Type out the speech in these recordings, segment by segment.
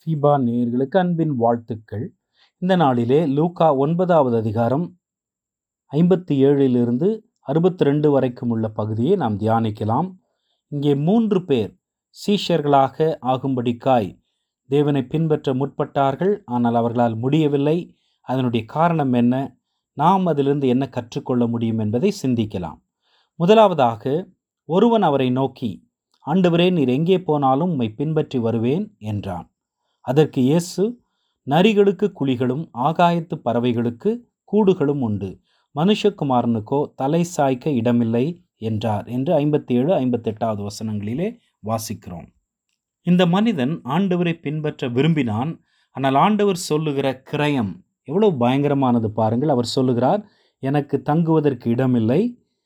FIBA நேயர்களுக்கு அன்பின் வாழ்த்துக்கள் இந்த நாளிலே லூக்கா ஒன்பதாவது அதிகாரம் ஐம்பத்தி ஏழிலிருந்து அறுபத்தி ரெண்டு வரைக்கும் உள்ள பகுதியை நாம் தியானிக்கலாம் இங்கே மூன்று பேர் சீஷர்களாக ஆகும்படிக்காய் தேவனை பின்பற்ற முற்பட்டார்கள் ஆனால் அவர்களால் முடியவில்லை அதனுடைய காரணம் என்ன நாம் அதிலிருந்து என்ன கற்றுக்கொள்ள முடியும் என்பதை சிந்திக்கலாம் முதலாவதாக ஒருவன் அவரை நோக்கி ஆண்டவரே நீர் எங்கே போனாலும் உம்மை பின்பற்றி வருவேன் என்றான் அதற்கு இயேசு நரிகளுக்கு குழிகளும் ஆகாயத்து பறவைகளுக்கு கூடுகளும் உண்டு மனுஷகுமாரனுக்கோ தலை சாய்க்க இடமில்லை என்றார் என்று ஐம்பத்தி ஏழு ஐம்பத்தெட்டாவது வசனங்களிலே வாசிக்கிறோம் இந்த மனிதன் ஆண்டவரை பின்பற்ற விரும்பினான் ஆனால் ஆண்டவர் சொல்லுகிற கிரயம் எவ்வளவு பயங்கரமானது பாருங்கள் அவர் சொல்லுகிறார் எனக்கு தங்குவதற்கு இடமில்லை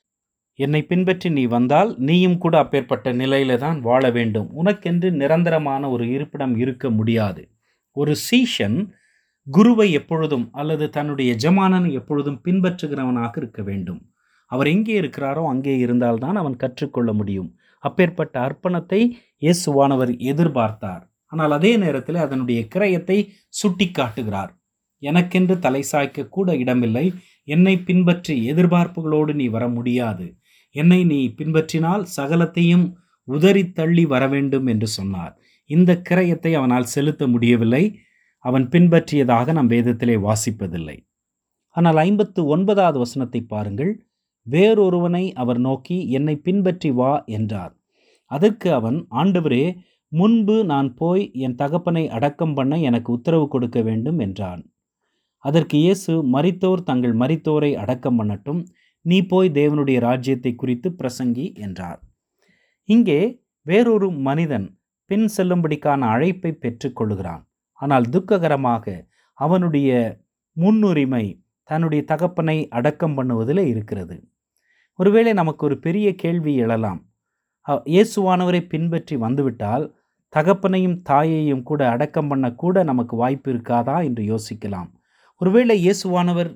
என்னை பின்பற்றி நீ வந்தால் நீயும் கூட அப்பேற்பட்ட நிலையில தான் வாழ வேண்டும் உனக்கென்று நிரந்தரமான ஒரு இருப்பிடம் இருக்க முடியாது ஒரு சீஷன் குருவை எப்பொழுதும் அல்லது தன்னுடைய எஜமானனை எப்பொழுதும் பின்பற்றுகிறவனாக இருக்க வேண்டும் அவர் எங்கே இருக்கிறாரோ அங்கே இருந்தால்தான் அவன் கற்றுக்கொள்ள முடியும் அப்பேற்பட்ட அர்ப்பணத்தை இயேசுவானவர் எதிர்பார்த்தார் ஆனால் அதே நேரத்தில் அதனுடைய கிரயத்தை சுட்டி காட்டுகிறார் எனக்கென்று தலை சாய்க்க கூட இடமில்லை என்னை பின்பற்றி எதிர்பார்ப்புகளோடு நீ வர முடியாது என்னை நீ பின்பற்றினால் சகலத்தையும் உதறி தள்ளி வர வேண்டும் என்று சொன்னார் இந்த கிரயத்தை அவனால் செலுத்த முடியவில்லை அவன் பின்பற்றியதாக நம் வேதத்திலே வாசிப்பதில்லை ஆனால் ஐம்பத்து ஒன்பதாவது வசனத்தை பாருங்கள் வேறொருவனை அவர் நோக்கி என்னை பின்பற்றி வா என்றார் அதற்கு அவன் ஆண்டவரே முன்பு நான் போய் என் தகப்பனை அடக்கம் பண்ண எனக்கு உத்தரவு கொடுக்க வேண்டும் என்றான் அதற்கு இயேசு மரித்தோர் தங்கள் மரித்தோரை அடக்கம் பண்ணட்டும் நீ போய் தேவனுடைய ராஜ்யத்தை குறித்து பிரசங்கி என்றார் இங்கே வேறொரு மனிதன் பின் செல்லும்படிக்கான அழைப்பை பெற்றுக்கொள்கிறான் ஆனால் துக்ககரமாக அவனுடைய முன்னுரிமை தன்னுடைய தகப்பனை அடக்கம் பண்ணுவதில் இருக்கிறது ஒருவேளை நமக்கு ஒரு பெரிய கேள்வி எழலாம் இயேசுவானவரை பின்பற்றி வந்துவிட்டால் தகப்பனையும் தாயையும் கூட அடக்கம் பண்ண கூட நமக்கு வாய்ப்பு இருக்காதா என்று யோசிக்கலாம் ஒருவேளை இயேசுவானவர்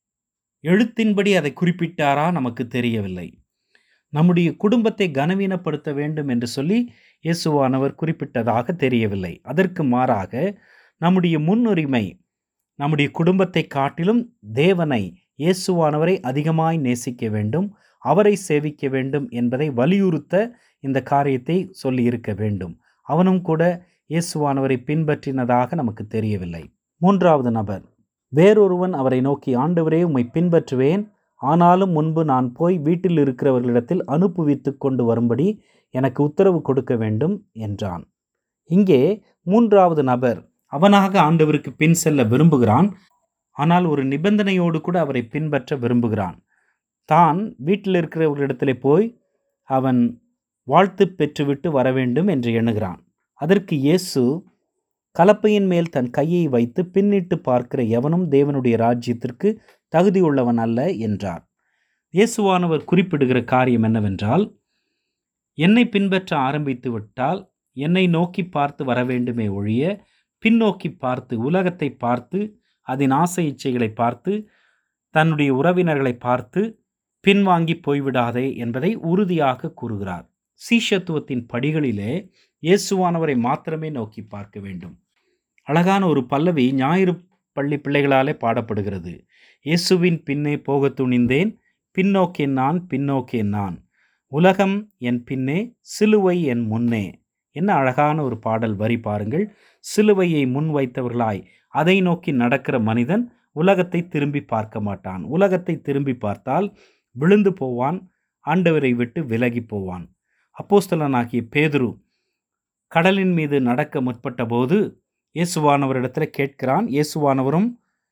எழுத்தின்படி அதை குறிப்பிட்டாரா நமக்கு தெரியவில்லை நம்முடைய குடும்பத்தை கனவீனப்படுத்த வேண்டும் என்று சொல்லி இயேசுவானவர் குறிப்பிட்டதாக தெரியவில்லை அதற்கு மாறாக நம்முடைய முன்னுரிமை நம்முடைய குடும்பத்தை காட்டிலும் தேவனை இயேசுவானவரை அதிகமாய் நேசிக்க வேண்டும் அவரை சேவிக்க வேண்டும் என்பதை வலியுறுத்த இந்த காரியத்தை சொல்லி இருக்க வேண்டும் அவனும் கூட இயேசுவானவரை பின்பற்றினதாக நமக்கு தெரியவில்லை மூன்றாவது நபர் வேறொருவன் அவரை நோக்கி ஆண்டவரே உம்மை பின்பற்றுவேன் ஆனாலும் முன்பு நான் போய் வீட்டில் இருக்கிறவர்களிடத்தில் அனுப்புவித்து கொண்டு வரும்படி எனக்கு உத்தரவு கொடுக்க வேண்டும் என்றான் இங்கே மூன்றாவது நபர் அவனாக ஆண்டவருக்கு பின் செல்ல விரும்புகிறான் ஆனால் ஒரு நிபந்தனையோடு கூட அவரை பின்பற்ற விரும்புகிறான் தான் வீட்டில் இருக்கிறவர்களிடத்திலே போய் அவன் வாழ்த்து பெற்றுவிட்டு வர வேண்டும் என்று எண்ணுகிறான் அதற்கு இயேசு கலப்பையின் மேல் தன் கையை வைத்து பின்னிட்டு பார்க்கிற எவனும் தேவனுடைய ராஜ்யத்திற்கு தகுதியுள்ளவன் அல்ல என்றார் இயேசுவானவர் குறிப்பிடுகிற காரியம் என்னவென்றால் என்னை பின்பற்ற ஆரம்பித்து விட்டால் என்னை நோக்கி பார்த்து வர வேண்டுமே ஒழிய பின்னோக்கி பார்த்து உலகத்தை பார்த்து அதன் ஆசை இச்சைகளை பார்த்து தன்னுடைய உறவினர்களை பார்த்து பின்வாங்கி போய்விடாதே என்பதை உறுதியாக கூறுகிறார் சீஷத்துவத்தின் படிகளிலே இயேசுவானவரை மாத்திரமே நோக்கி பார்க்க வேண்டும் அழகான ஒரு பல்லவி ஞாயிறு பள்ளி பிள்ளைகளாலே பாடப்படுகிறது இயேசுவின் பின்னே போக துணிந்தேன் பின்னோக்கேன் நான் பின்னோக்கேன் நான் உலகம் என் பின்னே சிலுவை என் முன்னே என்ன அழகான ஒரு பாடல் வரி பாருங்கள் சிலுவையை முன் வைத்தவர்களாய் அதை நோக்கி நடக்கிற மனிதன் உலகத்தை திரும்பி பார்க்க மாட்டான் உலகத்தை திரும்பி பார்த்தால் விழுந்து போவான் ஆண்டவரை விட்டு விலகி போவான் அப்போஸ்தலனாகிய பேதுரு கடலின் மீது நடக்க முற்பட்ட போது இயேசுவானவரிடத்தில் கேட்கிறான் இயேசுவானவரும்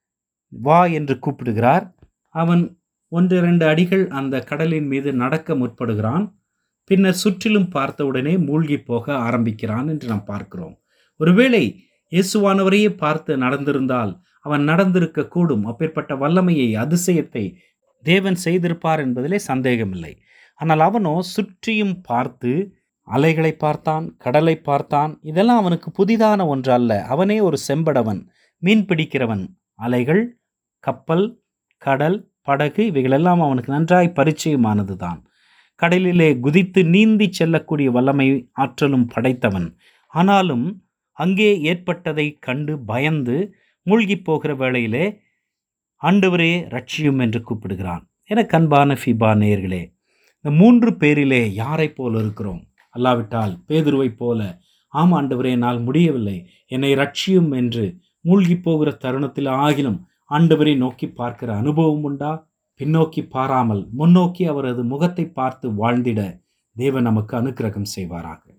வா என்று கூப்பிடுகிறார் அவன் ஒன்று இரண்டு அடிகள் அந்த கடலின் மீது நடக்க முற்படுகிறான் பின்னர் சுற்றிலும் பார்த்தவுடனே மூழ்கி போக ஆரம்பிக்கிறான் என்று நாம் பார்க்கிறோம் ஒருவேளை இயேசுவானவரையே பார்த்து நடந்திருந்தால் அவன் நடந்திருக்க கூடும் அப்பேற்பட்ட வல்லமையை அதிசயத்தை தேவன் செய்திருப்பார் என்பதிலே சந்தேகமில்லை ஆனால் அவனோ சுற்றியும் பார்த்து அலைகளை பார்த்தான் கடலை பார்த்தான் இதெல்லாம் அவனுக்கு புதிதான ஒன்று அல்ல அவனே ஒரு செம்படவன் மீன் பிடிக்கிறவன் அலைகள் கப்பல் கடல் படகு இவைகளெல்லாம் அவனுக்கு நன்றாய் பரிச்சயமானது தான் கடலிலே குதித்து நீந்தி செல்லக்கூடிய வல்லமை ஆற்றலும் படைத்தவன் ஆனாலும் அங்கே ஏற்பட்டதை கண்டு பயந்து மூழ்கி போகிற வேளையிலே ஆண்டவரே ரட்சியும் என்று கூப்பிடுகிறான் என கண்பான ஃபிபா நேயர்களே இந்த மூன்று பேரிலே யாரை போல இருக்கிறோம் அல்லாவிட்டால் பேதுருவைப் போல ஆம் ஆண்டவரே என்னால் முடியவில்லை என்னை ரட்சியும் என்று மூழ்கி போகிற தருணத்தில் ஆகிலும் ஆண்டவரை நோக்கி பார்க்கிற அனுபவம் உண்டா பின்னோக்கி பாராமல் முன்னோக்கி அவரது முகத்தை பார்த்து வாழ்ந்திட தேவன் நமக்கு அனுக்கிரகம் செய்வாராக